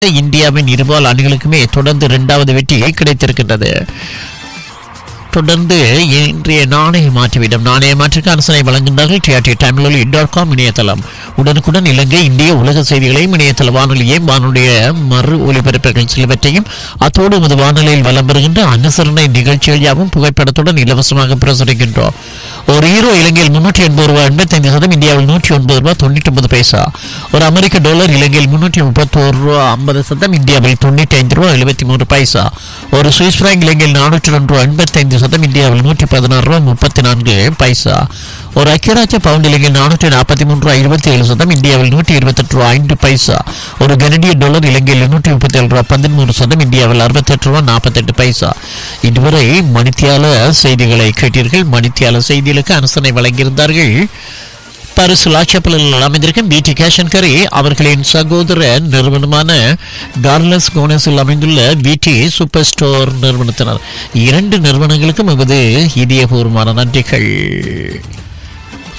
இந்தியாவின் இருபால் அணிகளுக்குமே தொடர்ந்து இரண்டாவது வெற்றி கிடைத்திருக்கின்றது தொடர்ந்து இன்றைய நாணய மாற்றிவிடும் நாணய மாற்றுக்கு அரசனை வழங்குகின்றார்கள் டிஆர்டி டைம்லொலி டாட் காம் இணையதளம் உடனுக்குடன் இலங்கை இந்திய உலக செய்திகளையும் இணையதள வானொலியையும் வானொலிய மறு ஒலிபரப்புகள் சிலவற்றையும் அத்தோடு நமது வானொலியில் வலம் பெறுகின்ற அனுசரணை நிகழ்ச்சிகள் யாவும் புகைப்படத்துடன் இலவசமாக பிரசுரிக்கின்றோம் ஒரு ஹீரோ இலங்கையில் முன்னூற்றி எண்பது ரூபாய் எண்பத்தைந்து சதம் இந்தியாவில் நூற்றி ஒன்பது ரூபாய் தொண்ணூற்றி ஒன்பது பைசா ஒரு அமெரிக்க டாலர் இலங்கையில் முன்னூற்றி முப்பத்தோரு ரூபா ஐம்பது சதம் இந்தியாவில் தொண்ணூற்றி ஐந்து ரூபா எழுபத்தி மூன்று பைசா ஒரு சுவிஸ் பிராங்க் இலங்கையில் நானூற்றி ரெண்டு ரூபா எண்பத்தைந்து சதம் இந்தியாவில் நூற்றி பதினாறு ரூபா முப்பத்தி நான்கு பைசா ஒரு ஐக்கியராஜ்ய பவுண்ட் இலங்கையில் நானூற்றி நாற்பத்தி மூன்று ரூபா இருபத்தி ஏழு சதம் இந்தியாவில் நூற்றி இருபத்தெட்டு ரூபா ஐந்து பைசா ஒரு கனடிய டாலர் இலங்கையில் நூற்றி முப்பத்தி ஏழு ரூபா பதிமூணு சதம் இந்தியாவில் அறுபத்தெட்டு ரூபா நாற்பத்தெட்டு பைசா இதுவரை மணித்தியால செய்திகளை கேட்டீர்கள் மணித்தியால செய்திகளுக்கு அனுசரணை வழங்கியிருந்தார்கள் பரிசு லாட்சப்பலில் அமைந்திருக்கும் பிடி கேஷன் கரி அவர்களின் சகோதர நிறுவனமான கார்லஸ் கோனஸில் அமைந்துள்ள பிடி சூப்பர் ஸ்டோர் நிறுவனத்தினர் இரண்டு நிறுவனங்களுக்கும் எமது இதயபூர்வமான நன்றிகள்